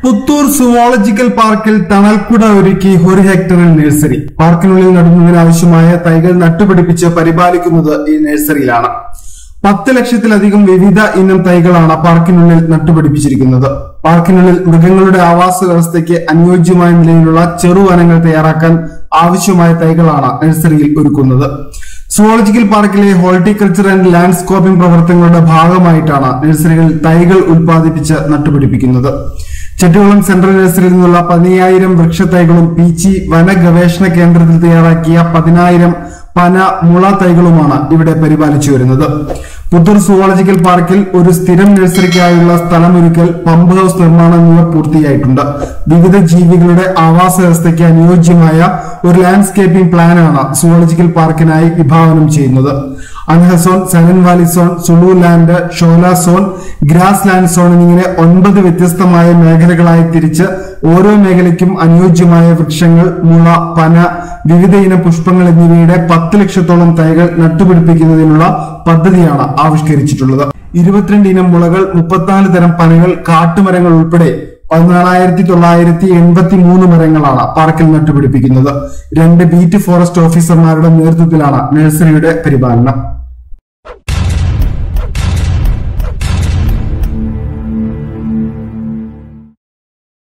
Puthur zoological പാർക്കിൽ തണൽക്കുട ഒരുക്കി ഒരു ഹെക്ടറിൽ നഴ്സറി പാർക്കിനുള്ളിൽ നടുന്നതിനാവശ്യമായ തൈകൾ നട്ടുപിടിപ്പിച്ച് പരിപാലിക്കുന്നത് ഈ നഴ്സറിയിലാണ് പത്ത് ലക്ഷത്തിലധികം വിവിധ ഇനം തൈകളാണ് പാർക്കിനുള്ളിൽ നട്ടുപിടിപ്പിച്ചിരിക്കുന്നത് പാർക്കിനുള്ളിൽ മൃഗങ്ങളുടെ ആവാസ വ്യവസ്ഥയ്ക്ക് അനുയോജ്യമായ നിലയിലുള്ള ചെറുവനങ്ങൾ തയ്യാറാക്കാൻ ആവശ്യമായ തൈകളാണ് നഴ്സറിയിൽ ഒരുക്കുന്നത് സുവോളജിക്കൽ പാർക്കിലെ ഹോർട്ടിക്കൾച്ചർ ആൻഡ് ലാൻഡ്സ്കോപ്പിംഗ് പ്രവർത്തനങ്ങളുടെ ഭാഗമായിട്ടാണ് നഴ്സറികളിൽ തൈകൾ ഉൽപ്പാദിപ്പിച്ച് നട്ടുപിടിപ്പിക്കുന്നത് ചെട്ടികുളം സെൻട്രൽ നഴ്സറിയിൽ നിന്നുള്ള പതിനയ്യായിരം വൃക്ഷത്തൈകളും പീച്ചി വന ഗവേഷണ കേന്ദ്രത്തിൽ തയ്യാറാക്കിയ പതിനായിരം പന മുള തൈകളുമാണ് ഇവിടെ പരിപാലിച്ചു വരുന്നത് പുത്തൂർ സുവോളജിക്കൽ പാർക്കിൽ ഒരു സ്ഥിരം നഴ്സറിക്കായുള്ള സ്ഥലമൊരുക്കൽ പമ്പ് ഹൌസ് നിർമ്മാണം എന്നിവ പൂർത്തിയായിട്ടുണ്ട് വിവിധ ജീവികളുടെ ആവാസ വ്യവസ്ഥയ്ക്ക് അനുയോജ്യമായ ഒരു ലാൻഡ്സ്കേപ്പിംഗ് പ്ലാനാണ് സുവോളജിക്കൽ പാർക്കിനായി വിഭാവനം ചെയ്യുന്നത് അൻഹസോൺ സൈലന്റ് വാലി സോൺ സുളു land shola zone grassland zone എന്നിങ്ങനെ ഒൻപത് വ്യത്യസ്തമായ മേഖലകളായി തിരിച്ച് ഓരോ മേഖലയ്ക്കും അനുയോജ്യമായ വൃക്ഷങ്ങൾ മുള പന വിവിധ ഇനം പുഷ്പങ്ങൾ എന്നിവയുടെ പത്ത് ലക്ഷത്തോളം തൈകൾ നട്ടുപിടിപ്പിക്കുന്നതിനുള്ള പദ്ധതിയാണ് ആവിഷ്കരിച്ചിട്ടുള്ളത് ഇരുപത്തിരണ്ട് ഇനം മുളകൾ മുപ്പത്തിനാല് തരം പനകൾ കാട്ടുമരങ്ങൾ ഉൾപ്പെടെ പതിനാലായിരത്തി തൊള്ളായിരത്തി എൺപത്തി മൂന്ന് മരങ്ങളാണ് പാർക്കിൽ നട്ടുപിടിപ്പിക്കുന്നത് രണ്ട് ബീറ്റ് ഫോറസ്റ്റ് ഓഫീസർമാരുടെ നേതൃത്വത്തിലാണ് നഴ്സറിയുടെ പരിപാലനം